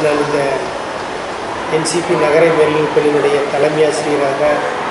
நான் இந்த என்சிபி நகர மேல்நிலைப் பள்ளியினுடைய தலைமை ஆசிரியராக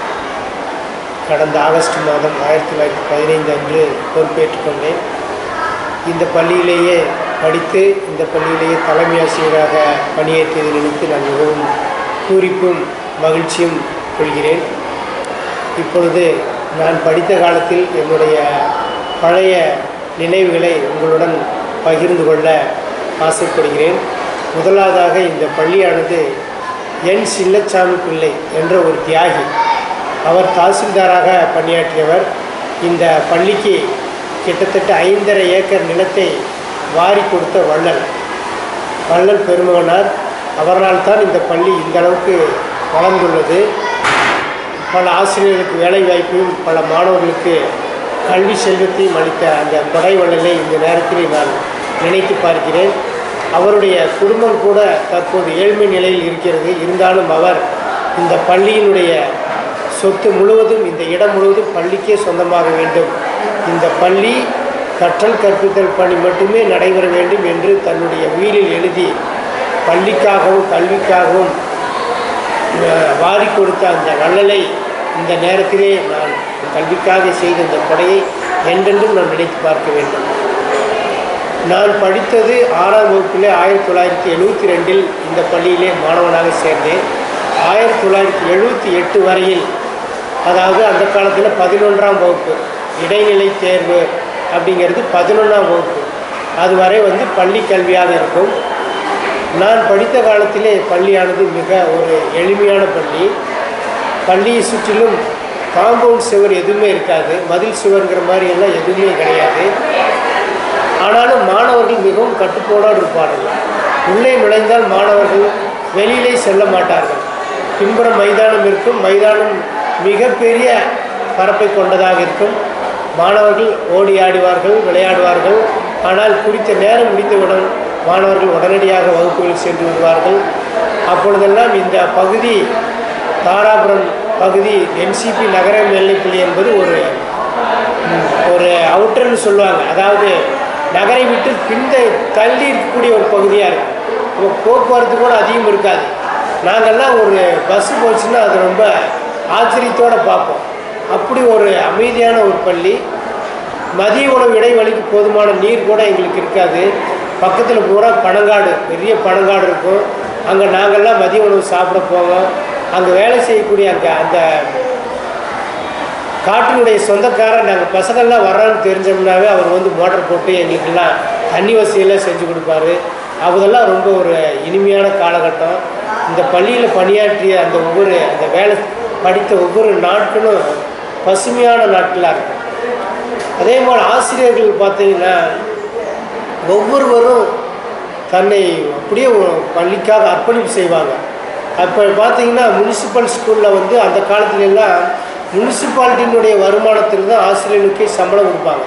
கடந்த ஆகஸ்ட் மாதம் ஆயிரத்தி தொள்ளாயிரத்தி பதினைந்து அன்று பொறுப்பேற்றுக் கொண்டேன் இந்த பள்ளியிலேயே படித்து இந்த பள்ளியிலேயே தலைமை ஆசிரியராக பணியேற்றியதை நினைத்து நான் மிகவும் பூரிப்பும் மகிழ்ச்சியும் கொள்கிறேன் இப்பொழுது நான் படித்த காலத்தில் என்னுடைய பழைய நினைவுகளை உங்களுடன் பகிர்ந்து கொள்ள ஆசைப்படுகிறேன் முதலாவதாக இந்த பள்ளியானது என் சின்னச்சாமி பிள்ளை என்ற ஒரு தியாகி அவர் தாசில்தாராக பணியாற்றியவர் இந்த பள்ளிக்கு கிட்டத்தட்ட ஐந்தரை ஏக்கர் நிலத்தை வாரி கொடுத்த வள்ளல் வள்ளல் பெருமகனார் அவரால் தான் இந்த பள்ளி இந்த அளவுக்கு வளர்ந்துள்ளது பல ஆசிரியர்களுக்கு வேலை வாய்ப்பையும் பல மாணவர்களுக்கு கல்வி செல்வத்தையும் அளித்த அந்த கொடை வள்ளலை இந்த நேரத்தில் நான் நினைத்து பார்க்கிறேன் அவருடைய குடும்பம் கூட தற்போது ஏழ்மை நிலையில் இருக்கிறது இருந்தாலும் அவர் இந்த பள்ளியினுடைய சொத்து முழுவதும் இந்த இடம் முழுவதும் பள்ளிக்கே சொந்தமாக வேண்டும் இந்த பள்ளி கற்றல் கற்பித்தல் பணி மட்டுமே நடைபெற வேண்டும் என்று தன்னுடைய உயிரில் எழுதி பள்ளிக்காகவும் கல்விக்காகவும் அஹ், வாரி கொடுத்த அந்த வள்ளலை இந்த நேரத்திலே நான் கல்விக்காக செய்த இந்த கொடையை என்றென்றும் நான் நினைத்து பார்க்க வேண்டும் நான் படித்தது ஆறாம் வகுப்பிலே ஆயிரத்தி தொள்ளாயிரத்தி எழுபத்தி ரெண்டில் இந்த பள்ளியிலே மாணவனாக சேர்ந்தேன் ஆயிரத்தி தொள்ளாயிரத்தி எழுபத்தி எட்டு வரையில் அதாவது அந்த காலத்தில் பதினொன்றாம் வகுப்பு இடைநிலை தேர்வு அப்படிங்கிறது பதினொன்றாம் வகுப்பு அதுவரை வந்து பள்ளி கல்வியாக இருக்கும் நான் படித்த காலத்திலே பள்ளியானது மிக ஒரு எளிமையான பள்ளி பள்ளியை சுற்றிலும் காம்பவுண்ட் சுவர் எதுவுமே இருக்காது மதில் சுவர்ங்கிற மாதிரி எல்லாம் எதுவுமே கிடையாது ஆனாலும் மாணவர்கள் மிகவும் கட்டுப்பாடோடு இருப்பார்கள் உள்ளே நுழைந்தால் மாணவர்கள் வெளியிலே செல்ல மாட்டார்கள் பின்புறம் மைதானம் இருக்கும் மைதானம் மிகப்பெரிய பரப்பை கொண்டதாக இருக்கும் மாணவர்கள் ஓடி ஆடுவார்கள் விளையாடுவார்கள் ஆனால் குறித்த நேரம் முடித்தவுடன் மாணவர்கள் உடனடியாக வகுப்புகளில் சென்று விடுவார்கள் அப்பொழுதெல்லாம் இந்த பகுதி தாராபுரம் பகுதி என்சிபி நகர மேல்நிலைப்பள்ளி என்பது ஒரு ம், ஒரு அவுட்டர்னு சொல்லுவாங்க அதாவது நகரை விட்டு பிந்த தள்ளி இருக்கக்கூடிய ஒரு பகுதியாக இருக்கும் இப்போ போக்குவரத்து கூட அதிகம் இருக்காது நாங்கள்லாம் ஒரு பஸ்ஸு போச்சுன்னா அது ரொம்ப ஆச்சரியத்தோடு பார்ப்போம் அப்படி ஒரு அமைதியான ஒரு பள்ளி மதிய உணவு இடைவெளிக்கு போதுமான நீர் கூட எங்களுக்கு இருக்காது பக்கத்தில் பூரா பனங்காடு பெரிய பனங்காடு இருக்கும் அங்கே நாங்கள்லாம் மதிய உணவு சாப்பிட போவோம் அங்கே வேலை செய்யக்கூடிய அங்கே அந்த காட்டினுடைய சொந்தக்காரர் நாங்கள் பசங்கள்லாம் வர்றான்னு தெரிஞ்சோம்னாவே அவர் வந்து மோட்டர் போட்டு எங்களுக்கெல்லாம் தண்ணி வசதியெல்லாம் செஞ்சு கொடுப்பாரு அதெல்லாம் ரொம்ப ஒரு இனிமையான காலகட்டம் இந்த பள்ளியில் பணியாற்றிய அந்த ஒவ்வொரு அந்த வேலை படித்த ஒவ்வொரு நாட்களும் பசுமையான நாட்களாக இருக்கும் அதே போல் ஆசிரியர்கள் பார்த்தீங்கன்னா ஒவ்வொருவரும் தன்னை அப்படியே ஒரு பள்ளிக்காக அர்ப்பணிப்பு செய்வாங்க அப்போ பார்த்தீங்கன்னா முனிசிபல் ஸ்கூலில் வந்து அந்த காலத்துல எல்லாம் முனிசிபாலிட்டியினுடைய வருமானத்தில் தான் ஆசிரியர்களுக்கே சம்பளம் கொடுப்பாங்க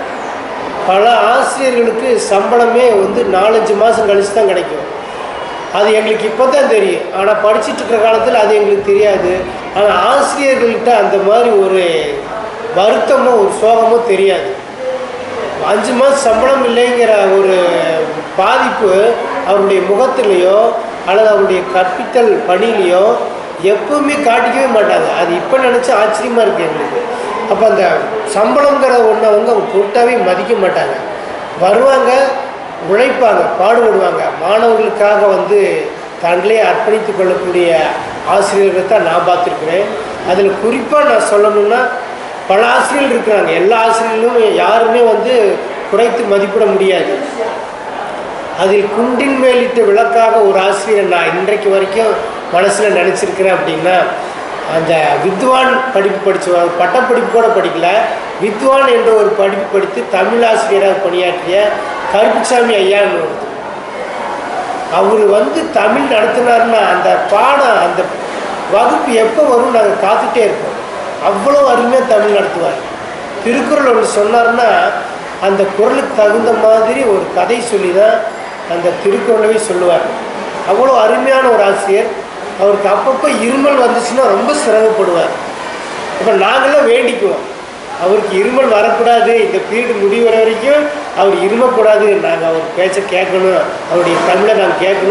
பல ஆசிரியர்களுக்கு சம்பளமே வந்து நாலஞ்சு மாதம் கழிச்சு தான் கிடைக்கும் அது எங்களுக்கு இப்போ தான் தெரியும் ஆனால் படிச்சிட்டு இருக்கிற காலத்தில் அது எங்களுக்கு தெரியாது ஆனால் ஆசிரியர்கள்கிட்ட அந்த மாதிரி ஒரு வருத்தமோ ஒரு சோகமோ தெரியாது அஞ்சு மாதம் சம்பளம் இல்லைங்கிற ஒரு பாதிப்பு அவருடைய முகத்திலேயோ அல்லது அவருடைய கற்பித்தல் பணியிலையோ எப்பவுமே காட்டிக்கவே மாட்டாங்க அது இப்போ நினச்சா ஆச்சரியமாக இருக்குது எங்களுக்கு அப்போ அந்த சம்பளங்கிற ஒன்றை வந்து அவங்க பொருட்டாவே மதிக்க மாட்டாங்க வருவாங்க உழைப்பாங்க பாடுபடுவாங்க மாணவர்களுக்காக வந்து தங்களே அர்ப்பணித்து கொள்ளக்கூடிய ஆசிரியர்களை தான் நான் பார்த்துருக்குறேன் அதில் குறிப்பாக நான் சொல்லணும்னா பல ஆசிரியர்கள் இருக்கிறாங்க எல்லா ஆசிரியர்களும் யாருமே வந்து குறைத்து மதிப்பிட முடியாது அதில் குண்டின் மேலிட்ட விளக்காக ஒரு ஆசிரியர் நான் இன்றைக்கு வரைக்கும் மனசில் நினச்சிருக்கிறேன் அப்படின்னா அந்த வித்வான் படிப்பு படித்தவர் பட்டப்படிப்பு கூட படிக்கல வித்வான் என்ற ஒரு படிப்பு படித்து தமிழ் ஆசிரியராக பணியாற்றிய கருப்புசாமி ஐயான்னு ஒருத்தர் அவர் வந்து தமிழ் நடத்தினார்னா அந்த பாடம் அந்த வகுப்பு எப்போ வரும் நாங்கள் காத்துட்டே இருப்போம் அவ்வளோ அருமையாக தமிழ் நடத்துவார் திருக்குறள் ஒன்று சொன்னார்னா அந்த குரலுக்கு தகுந்த மாதிரி ஒரு கதை சொல்லி தான் அந்த திருக்குறளவே சொல்லுவார் அவ்வளோ அருமையான ஒரு ஆசிரியர் அவருக்கு அப்பப்போ இருமல் வந்துச்சுன்னா ரொம்ப சிரமப்படுவார் இப்போ நாங்களாம் வேண்டிக்குவோம் அவருக்கு இருமல் வரக்கூடாது இந்த பீரியட் முடிவு வர வரைக்கும் அவர் இருமக்கூடாது நாங்கள் அவர் பேச்சை கேட்கணும் அவருடைய தமிழை நாங்கள் கேட்கணும்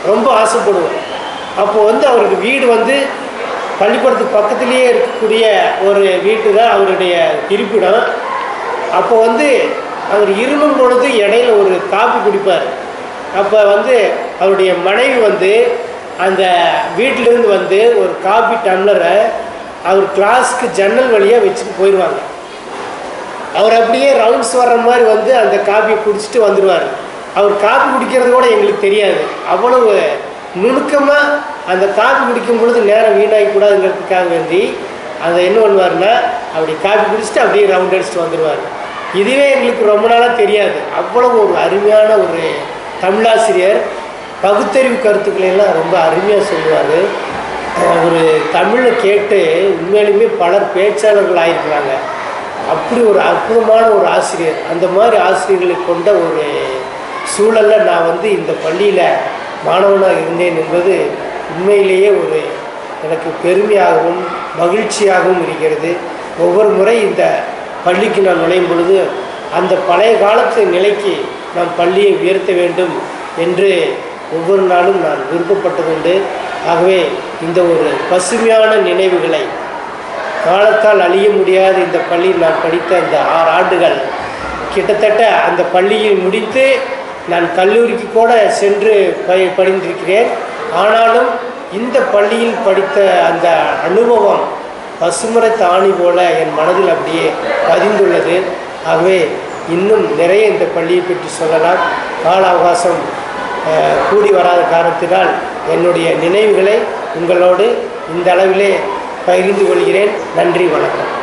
ரொம்ப ஆசைப்படுவோம் அப்போ வந்து அவருக்கு வீடு வந்து பள்ளிக்கூடத்துக்கு பக்கத்துலேயே இருக்கக்கூடிய ஒரு வீட்டு தான் அவருடைய இருப்பிடம் அப்போ வந்து அவர் இருமும் பொழுது இடையில ஒரு காப்பி குடிப்பார் அப்போ வந்து அவருடைய மனைவி வந்து அந்த வீட்டிலேருந்து வந்து ஒரு காப்பி டம்ளரை அவர் கிளாஸ்க்கு ஜன்னல் வழியாக வச்சுட்டு போயிடுவாங்க அவர் அப்படியே ரவுண்ட்ஸ் வர்ற மாதிரி வந்து அந்த காப்பியை குடிச்சிட்டு வந்துடுவார் அவர் காப்பி குடிக்கிறது கூட எங்களுக்கு தெரியாது அவ்வளவு நுணுக்கமாக அந்த காப்பி குடிக்கும் பொழுது நேரம் வீணாகி கூடாதுங்கிறதுக்காக வேண்டி அதை என்ன பண்ணுவார்னா அப்படி காப்பி குடிச்சிட்டு அப்படியே ரவுண்ட் அடிச்சுட்டு வந்துடுவார் இதுவே எங்களுக்கு ரொம்ப நாளாக தெரியாது அவ்வளவு ஒரு அருமையான ஒரு தமிழாசிரியர் பகுத்தறிவு கருத்துக்களை எல்லாம் ரொம்ப அருமையாக சொல்லுவார் ஒரு தமிழை கேட்டு உண்மையிலுமே பலர் பேச்சாளர்கள் ஆயிருக்கிறாங்க அப்படி ஒரு அற்புதமான ஒரு ஆசிரியர் அந்த மாதிரி ஆசிரியர்களை கொண்ட ஒரு சூழலில் நான் வந்து இந்த பள்ளியில் மாணவனாக இருந்தேன் என்பது உண்மையிலேயே ஒரு எனக்கு பெருமையாகவும் மகிழ்ச்சியாகவும் இருக்கிறது ஒவ்வொரு முறை இந்த பள்ளிக்கு நான் நுழையும் பொழுது அந்த பழைய காலத்து நிலைக்கு நாம் பள்ளியை உயர்த்த வேண்டும் என்று ஒவ்வொரு நாளும் நான் விருப்பப்பட்டதுண்டு ஆகவே இந்த ஒரு பசுமையான நினைவுகளை காலத்தால் அழிய முடியாத இந்த பள்ளியில் நான் படித்த இந்த ஆறு ஆண்டுகள் கிட்டத்தட்ட அந்த பள்ளியில் முடித்து நான் கல்லூரிக்கு கூட சென்று ப படிந்திருக்கிறேன் ஆனாலும் இந்த பள்ளியில் படித்த அந்த அனுபவம் பசுமர தாணி போல என் மனதில் அப்படியே பதிந்துள்ளது ஆகவே இன்னும் நிறைய இந்த பள்ளியை பற்றி சொல்லலாம் கால அவகாசம் அஹ், கூடி வராத காரணத்தினால் என்னுடைய நினைவுகளை உங்களோடு இந்த அளவிலே பகிர்ந்து கொள்கிறேன் நன்றி வணக்கம்